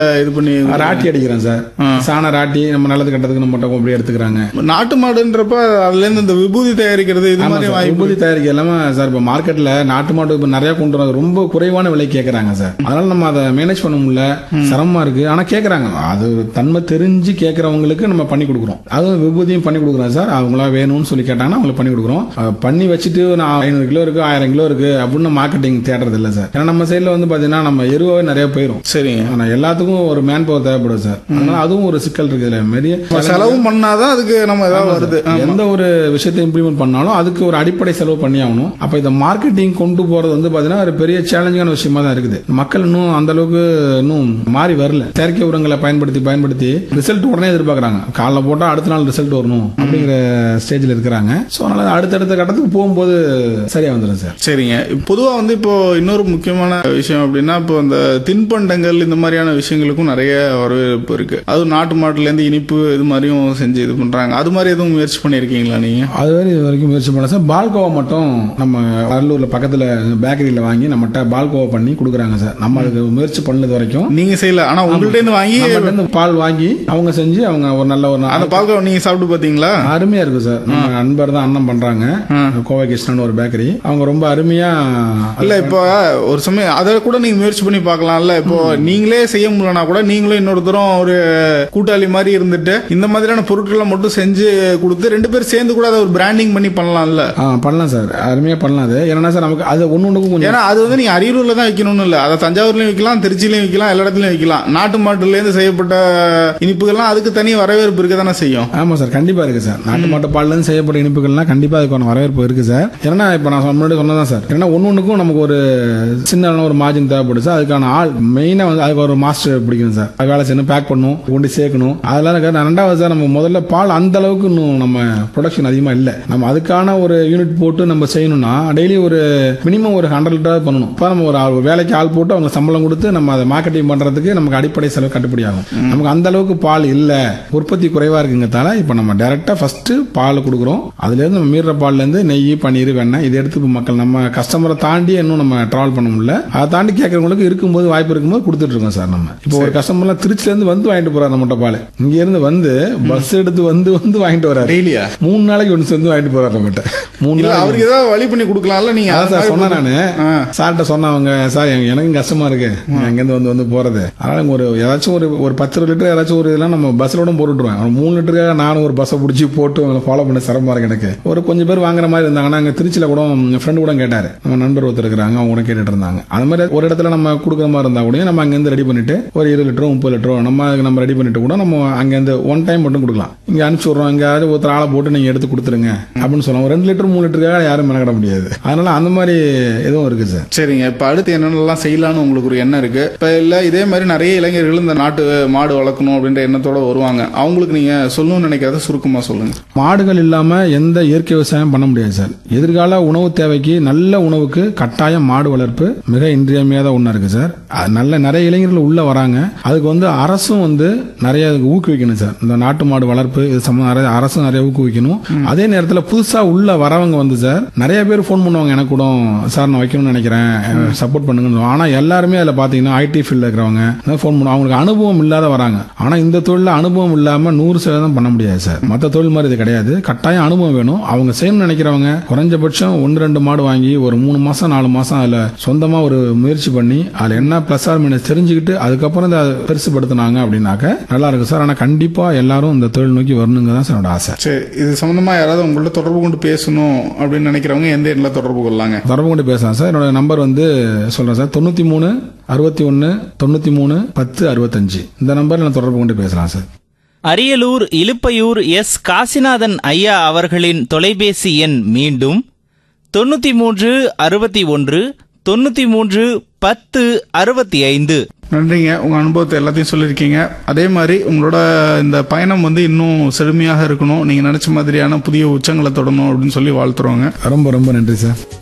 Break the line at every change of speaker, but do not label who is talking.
இது பண்ணி
ராட்டி அடிக்கிறேன் சார் சாண ராட்டி நம்ம நல்லது கட்டதுக்கு நம்ம மட்டும் அப்படி எடுத்துக்கிறாங்க
நாட்டு மாடுன்றப்ப அதுல இருந்து இந்த விபூதி தயாரிக்கிறது இது
ஆமா
மாதிரி
சார்.
வாய்ப்பு
விபூதி தயாரிக்க எல்லாமே சார் இப்போ மார்க்கெட்ல நாட்டு மாடு இப்போ நிறைய கொண்டு வராங்க ரொம்ப குறைவான விலை கேட்கறாங்க சார் அதனால நம்ம அதை மேனேஜ் பண்ண முடியல சிரமமா இருக்கு ஆனா கேட்கறாங்க அது ஒரு தன்மை தெரிஞ்சு கேட்கறவங்களுக்கு நம்ம பண்ணி கொடுக்குறோம் அதுவும் விபூதியும் பண்ணி கொடுக்குறோம் சார் அவங்களா வேணும்னு சொல்லி கேட்டாங்கன்னா அவங்களுக்கு பண்ணி கொடுக்குறோம் அஹ் பண்ணி வச்சுட்டு நான் ஐநூறு கிலோ இருக்கு ஆயிரம் கிலோ இருக்கு அப்படின்னு மார்க்கெட்டிங் தேடுறது இல்லை சார் ஏன்னா நம்ம சைடுல வந்து பாத்தீங்கன்னா நம்ம எருவாவே நிறைய போயிடும்
சரிங்க
ஆனா எல்லாத்துக்கும் ஒரு மேன் பவர் தேவைப்படும் சார் அதனால அதுவும் ஒரு சிக்கல் இருக்கு இதுல பெரிய
செலவும் பண்ணாதான் அதுக்கு நம்ம ஏதாவது வருது
எந்த ஒரு விஷயத்தை இம்ப்ளிமெண்ட் பண்ணாலும் அதுக்கு ஒரு அடிப்படை செலவு பண்ணி ஆகணும் அப்ப இந்த மார்க்கெட்டிங் கொண்டு போறது வந்து பாத்தீங்கன்னா ஒரு பெரிய சேலஞ்சான விஷயமா தான் இருக்குது மக்கள் இன்னும் அந்த அளவுக்கு இன்னும் மாறி வரல செயற்கை உரங்களை பயன்படுத்தி பயன்படுத்தி ரிசல்ட் உடனே எதிர்பார்க்கறாங்க காலைல போட்டா அடுத்த நாள் ரிசல்ட் வரணும் அப்படிங்கிற ஸ்டேஜ்ல இருக்கிறாங்க சோ அதனால அடுத்தடுத்த கட்டத்துக்கு போகும்போது சரியா வந்துடும் சார்
சரிங்க பொதுவா வந்து இப்போ இன்னொரு முக்கியமான விஷயம் அப்படின்னா இப்போ இந்த தின்பண்டங்கள் இந்த மாதிரியான விஷயங்களுக்கும் நிறைய வரவேற்பு இருக்கு அதுவும் நாட்டு மாட்டுல இருந்து இனிப்பு இது மாதிரியும் செஞ்சு இது பண்றாங்க அது மாதிரி எதுவும் முயற்சி பண்ணிருக்கீங்களா நீங்க
அது வரை இது வரைக்கும் முயற்சி பண்ணல சார் பால்கோவா மட்டும் நம்ம அரியலூர்ல பக்கத்துல பேக்கரியில வாங்கி நம்மகிட்ட பால்கோவா பண்ணி கொடுக்குறாங்க சார் நம்ம அதுக்கு முயற்சி பண்ணது வரைக்கும்
நீங்க செய்யல ஆனா உங்கள்ட்ட இருந்து வாங்கி
நம்மகிட்ட இருந்து பால் வாங்கி அவங்க செஞ்சு அவங்க ஒரு நல்ல ஒரு
அந்த பால்கோவா நீங்க சாப்பிட்டு பாத்தீங்களா
அருமையா இருக்கு சார் நம்ம நண்பர் தான் அண்ணன் பண்றாங்க கோவை கிருஷ்ணன் ஒரு பேக்கரி அவங்க ரொம்ப அருமையா
இல்ல இப்போ ஒரு சமயம் அதை கூட நீங்க முயற்சி பண்ணி பார்க்கலாம்ல இப்போ நீங்களே செய்ய முடியலனா கூட நீங்களும் இன்னொருத்தரும் ஒரு கூட்டாளி மாதிரி இருந்துட்டு இந்த மாதிரியான பொருட்களை மட்டும் செஞ்சு கொடுத்து ரெண்டு பேரும் சேர்ந்து கூட அதை ஒரு பிராண்டிங் பண்ணி பண்ணலாம்ல
ஆ, பண்ணலாம் சார் அருமையா பண்ணலாம் அது ஏன்னா சார் நமக்கு அது ஒண்ணு ஒண்ணுக்கும் கொஞ்சம்
ஏன்னா அது வந்து நீங்க அரியலூர்ல தான் வைக்கணும்னு இல்ல அதை தஞ்சாவூர்லயும் வைக்கலாம் திருச்சியிலயும் வைக்கலாம் எல்லா இடத்துலயும் வைக்கலாம் நாட்டு மாட்டுல இருந்து செய்யப்பட்ட இனிப்புகள்லாம் அதுக்கு தனி வரவேற்பு இருக்க தானே செய்யும்
ஆமா சார் கண்டிப்பா இருக்கு சார் நாட்டு மாட்டு பால்ல இருந்து செய்யப்பட்ட இனிப்புகள்லாம் கண்டிப்பா அதுக்கான வரவேற்பு இருக்கு சார் ஏன்னா இப்ப நான் சொன்ன- முன்னாடி சொன்னதான் சார் ஏன்னா ஒன்னு ஒண்ணுக்கும் நமக்கு ஒரு சின்ன ஒரு மார்ஜின் தேவைப்படுது சார் அதுக்கான ஆள் மெயினா வந்து அதுக்கு ஒரு மாஸ்டர் பிடிக்கணும் சார் அது வேலை செய்யணும் பேக் பண்ணணும் கொண்டு சேர்க்கணும் அதெல்லாம் இருக்கு. நான் ரெண்டாவது சார் நம்ம முதல்ல பால் அந்த அளவுக்கு இன்னும் நம்ம ப்ரொடக்ஷன் அதிகமா இல்ல நம்ம அதுக்கான ஒரு யூனிட் போட்டு நம்ம செய்யணும்னா டெய்லி ஒரு மினிமம் ஒரு ஹண்ட்ரட் லிட்டர் பண்ணணும் இப்போ நம்ம ஒரு ஆள் ஒரு வேலைக்கு ஆள் போட்டு அவங்க சம்பளம் கொடுத்து நம்ம அதை மார்க்கெட்டிங் பண்றதுக்கு நமக்கு அடிப்படை செலவு கட்டுப்படி ஆகும் நமக்கு அந்த அளவுக்கு பால் இல்ல உற்பத்தி குறைவா இருக்குங்கிறதால இப்போ நம்ம டைரக்டா ஃபர்ஸ்ட் பால் கொடுக்குறோம் அதுல இருந்து நம்ம மீற பால்ல இருந்து நெய் பன்னீர் வெண்ணெய் இதை எடுத்து இப்ப மக்கள் நம்ம கஸ்டமரை தாண்டி இன்னும் நம்ம டிராவல் பண்ண முடியல அதை தாண்டி கேட்கறவங்களுக்கு இருக்கும்போது வாய்ப்பு இருக்கும்போது கொடுத்துட்டு இருக்கோம் சார் நம்ம இப்போ ஒரு கஸ்டமர்லாம் திருச்சில இருந்து வந்து வாங்கிட்டு போறாரு நம்மகிட்ட பால் இங்க இருந்து வந்து பஸ் எடுத்து வந்து வந்து வாங்கிட்டு வராரு
டெய்லியா
மூணு நாளைக்கு ஒன்று வந்து வாங்கிட்டு போறாரு நம்மகிட்ட மூணு
இல்ல
நாளைக்கு
அவருக்கு ஏதாவது வழி பண்ணி கொடுக்கலாம்ல நீங்க
அதான் சார் சொன்னேன் நானு
ஆ.
சார்கிட்ட சொன்னவங்க சார் எனக்கு- எனக்கும் கஷ்டமா இருக்கு அங்கேருந்து வந்து வந்து போறது அதனால ஒரு ஏதாச்சும் ஒரு ஒரு பத்து லிட்டர் ஏதாச்சும் ஒரு இதெல்லாம் நம்ம பஸ்ஸோட போட்டுருவேன் ஒரு மூணு லிட்டருக்காக நானும் ஒரு பஸ்ஸை பிடிச்சி போட்டு அவங்களை ஃபாலோ பண்ண சிரமமா இருக்கு எனக்கு ஒரு கொஞ்சம் பேர் வாங்குற மாதிரி இருந்தாங்கன்னா அங்க திருச்சியில கூட என் ஃப்ரெண்டு கூட கேட்டாரு நம்ம நண்பர் ஒருத்தர் இருக்கிறாங்க அவங்க கூட கேட்டுட்டு இருந்தாங்க அது மாதிரி ஒரு இடத்துல நம்ம கொடுக்குற மாதிரி இருந்தா கூட நம்ம அங்கேருந்து ரெடி பண்ணிட்டு ஒரு இருபது லிட்டரோ முப்பது லிட்டரோ நம்ம அதுக்கு நம்ம ரெடி பண்ணிட்டு கூட நம்ம அங்கேருந்து ஒன் டைம் மட்டும் கொடுக்கலாம் இங்க அனுப்பிச்சு விடுறோம் எங்கேயாவது ஒருத்தர் ஆளை போட்டு நீங்க எடுத்து கொடுத்துருங்க அப்படின்னு சொல்லுவோம் ஒரு ரெண்டு லிட்டர் மூணு லிட்டருக்காக யாரும் மெனக்கிட முடியாது அதனால அந்த மாதிரி எதுவும் இருக்கு சார்
சரிங்க இப்ப அடுத்து என்னென்னலாம் செய்யலாம்னு உங்களுக்கு ஒரு எண்ணம் இருக்கு இப்ப இல்ல இதே மாதிரி நிறைய இளைஞர்கள் இந்த நாட்டு மாடு வளர்க்கணும் அப்படின்ற எண்ணத்தோட வருவாங்க அவங்களுக்கு நீங்க சொல்லணும்னு நினைக்கிறத சுருக்கமா சொல்லுங்க
மாடுகள் இல்லாம எந்த இயற்கை விவசாயம் பண்ண முடியாது சார் எதிர்கால உணவு தேவைக்கு நல்ல உணவுக்கு கட்டாயம் மாடு வளர்ப்பு மிக இன்றியமையாத ஒண்ணா இருக்கு சார் அது நல்ல நிறைய இளைஞர்கள் உள்ள வராங்க அதுக்கு வந்து அரசும் வந்து நிறைய அதுக்கு ஊக்குவிக்கணும் சார் இந்த நாட்டு மாடு வளர்ப்பு இது சம்பந்தம் நிறைய அரசும் நிறைய ஊக்குவிக்கணும் அதே நேரத்தில் புதுசா உள்ள வரவங்க வந்து சார் நிறைய பேர் ஃபோன் பண்ணுவாங்க எனக்கு கூட சார் நான் வைக்கணும்னு நினைக்கிறேன் சப்போர்ட் பண்ணுங்கன்னு ஆனா எல்லாருமே அதுல பாத்தீங்கன்னா ஐடி ஃபீல்ட்ல இருக்கிறவங்க ஃபோன் பண்ணுவாங்க அவங்களுக்கு அனுபவம் இல்லாத வராங்க ஆனா இந்த தொழில அனுபவம் இல்லாம நூறு சதவீதம் பண்ண முடியாது சார் மற்ற தொழில் மாதிரி இது கிடையாது கட்டாயம் அனுபவம் வேணும் அவங்க செய்யணும்னு நினைக்கிறவங்க குறைஞ்சபட்சம் ஒன்று ரெண்டு மாடு வாங்கி ஒரு மூணு மாசம் நாலு மாசம் அதுல சொந்தமா ஒரு முயற்சி பண்ணி அதுல என்ன பிளஸ் ஆர் மைனஸ் தெரிஞ்சுக்கிட்டு அதுக்கப்புறம் இதை பெருசுபடுத்தினாங்க அப்படின்னாக்க நல்லா இருக்கும் சார் ஆனா கண்டிப்பா எல்லாரும் இந்த தொழில் நோக்கி வரணுங்க தான் சார் என்னோட ஆசை
சரி இது சம்பந்தமா யாராவது உங்கள்ட்ட தொடர்பு கொண்டு பேசணும் அப்படின்னு நினைக்கிறவங்க எந்த எண்ணில் தொடர்பு கொள்ளலாங்க
தொடர்பு கொண்டு பேசலாம் சார் என்னோட நம்பர் வந்து சொல்றேன் சார் தொண்ணூத்தி மூணு அறுபத்தி ஒன்னு தொண்ணூத்தி மூணு பத்து அறுபத்தஞ்சு இந்த நம்பர்ல நான் தொடர்பு கொண்டு பேசலாம் சார்
அரியலூர் இலுப்பையூர் எஸ் காசிநாதன் ஐயா அவர்களின் தொலைபேசி எண் மீண்டும் தொண்ணூத்தி மூன்று அறுபத்தி ஒன்று தொண்ணூத்தி மூன்று பத்து அறுபத்தி ஐந்து
நன்றிங்க உங்க அனுபவத்தை எல்லாத்தையும் சொல்லியிருக்கீங்க அதே மாதிரி உங்களோட இந்த பயணம் வந்து இன்னும் செழுமையாக இருக்கணும் நீங்க நினைச்ச மாதிரியான புதிய உச்சங்களை தொடணும் அப்படின்னு சொல்லி வாழ்த்துறோங்க
ரொம்ப ரொம்ப நன்றி சார்